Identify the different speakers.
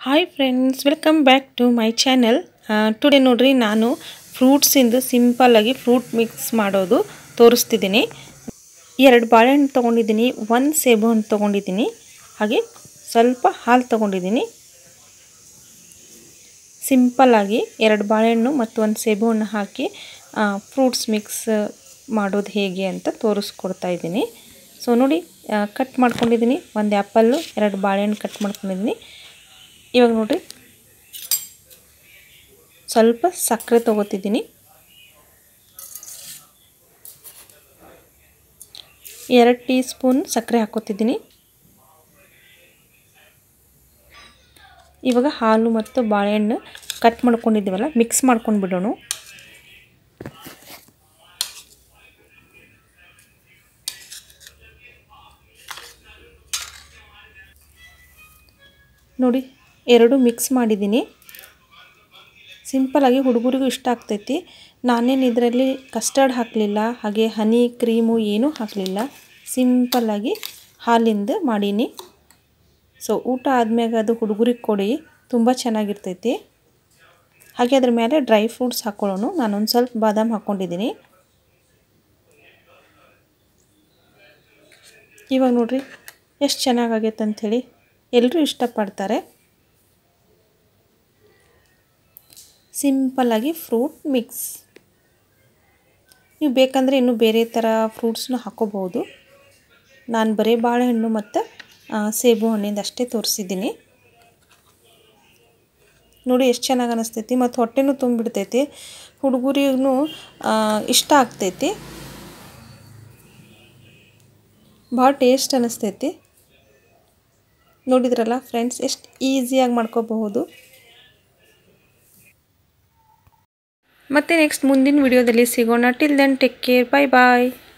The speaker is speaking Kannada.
Speaker 1: hi friends welcome back to my channel today ನೋಡ್ರಿ ನಾನು ಫ್ರೂಟ್ಸಿಂದು ಸಿಂಪಲ್ಲಾಗಿ ಫ್ರೂಟ್ ಮಿಕ್ಸ್ ಮಾಡೋದು ತೋರಿಸ್ತಿದ್ದೀನಿ ಎರಡು ಬಾಳೆಹಣ್ಣು ತೊಗೊಂಡಿದ್ದೀನಿ ಒಂದು ಸೇಬು ಹಣ್ಣು ತೊಗೊಂಡಿದ್ದೀನಿ ಹಾಗೆ ಸ್ವಲ್ಪ ಹಾಲು ತೊಗೊಂಡಿದ್ದೀನಿ ಸಿಂಪಲ್ಲಾಗಿ ಎರಡು ಬಾಳೆಹಣ್ಣು ಮತ್ತು ಒಂದು ಸೇಬು ಹಣ್ಣು ಹಾಕಿ ಫ್ರೂಟ್ಸ್ ಮಿಕ್ಸ್ ಮಾಡೋದು ಹೇಗೆ ಅಂತ ತೋರಿಸ್ಕೊಡ್ತಾ ಇದ್ದೀನಿ ಸೊ ನೋಡಿ ಕಟ್ ಮಾಡ್ಕೊಂಡಿದ್ದೀನಿ ಒಂದು ಆ್ಯಪಲ್ಲು ಎರಡು ಬಾಳೆಹಣ್ಣು ಕಟ್ ಮಾಡ್ಕೊಂಡಿದ್ದೀನಿ ಇವಾಗ ನೋಡಿರಿ ಸ್ವಲ್ಪ ಸಕ್ಕರೆ ತೊಗೋತಿದ್ದೀನಿ ಎರಡು ಟೀ ಸ್ಪೂನ್ ಸಕ್ಕರೆ ಹಾಕೋತಿದ್ದೀನಿ ಇವಾಗ ಹಾಲು ಮತ್ತು ಬಾಳೆಹಣ್ಣು ಕಟ್ ಮಾಡ್ಕೊಂಡಿದ್ದೀವಲ್ಲ ಮಿಕ್ಸ್ ಮಾಡ್ಕೊಂಡು ಬಿಡೋಣ ನೋಡಿ ಎರಡು ಮಿಕ್ಸ್ ಮಾಡಿದ್ದೀನಿ ಸಿಂಪಲಾಗಿ ಹುಡುಗರಿಗೂ ಇಷ್ಟ ಆಗ್ತೈತಿ ನಾನೇನು ಇದರಲ್ಲಿ ಕಸ್ಟರ್ಡ್ ಹಾಕಲಿಲ್ಲ ಹಾಗೆ ಹನಿ ಕ್ರೀಮು ಏನೂ ಹಾಕಲಿಲ್ಲ ಸಿಂಪಲ್ಲಾಗಿ ಹಾಲಿಂದ ಮಾಡೀನಿ ಸೊ ಊಟ ಆದಮ್ಯಾಗ ಅದು ಹುಡುಗರಿಗೆ ಕೊಡಿ ತುಂಬ ಚೆನ್ನಾಗಿರ್ತೈತಿ ಹಾಗೆ ಅದ್ರ ಮೇಲೆ ಡ್ರೈ ಫ್ರೂಟ್ಸ್ ಹಾಕ್ಕೊಳ್ಳೋಣ ನಾನೊಂದು ಸ್ವಲ್ಪ ಬಾದಾಮ್ ಹಾಕ್ಕೊಂಡಿದ್ದೀನಿ ಇವಾಗ ನೋಡ್ರಿ ಎಷ್ಟು ಚೆನ್ನಾಗಾಗೈತೆ ಅಂಥೇಳಿ ಎಲ್ಲರೂ ಇಷ್ಟಪಡ್ತಾರೆ ಸಿಂಪಲ್ಲಾಗಿ ಫ್ರೂಟ್ ಮಿಕ್ಸ್ ನೀವು ಬೇಕಂದರೆ ಇನ್ನೂ ಬೇರೆ ಥರ ಫ್ರೂಟ್ಸ್ನು ಹಾಕೋಬೋದು ನಾನು ಬರೀ ಬಾಳೆಹಣ್ಣು ಮತ್ತು ಸೇಬು ಹಣ್ಣಿಂದ ಅಷ್ಟೇ ತೋರಿಸಿದ್ದೀನಿ ನೋಡಿ ಎಷ್ಟು ಚೆನ್ನಾಗಿ ಅನ್ನಿಸ್ತೈತಿ ಮತ್ತು ಹೊಟ್ಟೆನೂ ತುಂಬಿಡ್ತೈತಿ ಹುಡುಗರಿಗೂ ಇಷ್ಟ ಆಗ್ತೈತಿ ಭಾಳ ಟೇಸ್ಟ್ ಅನ್ನಿಸ್ತೈತಿ ನೋಡಿದ್ರಲ್ಲ ಫ್ರೆಂಡ್ಸ್ ಎಷ್ಟು ಈಸಿಯಾಗಿ ಮಾಡ್ಕೋಬಹುದು ಮತ್ತೆ ನೆಕ್ಸ್ಟ್ ಮುಂದಿನ ವಿಡಿಯೋದಲ್ಲಿ ಸಿಗೋಣ till then take care bye ಬಾಯ್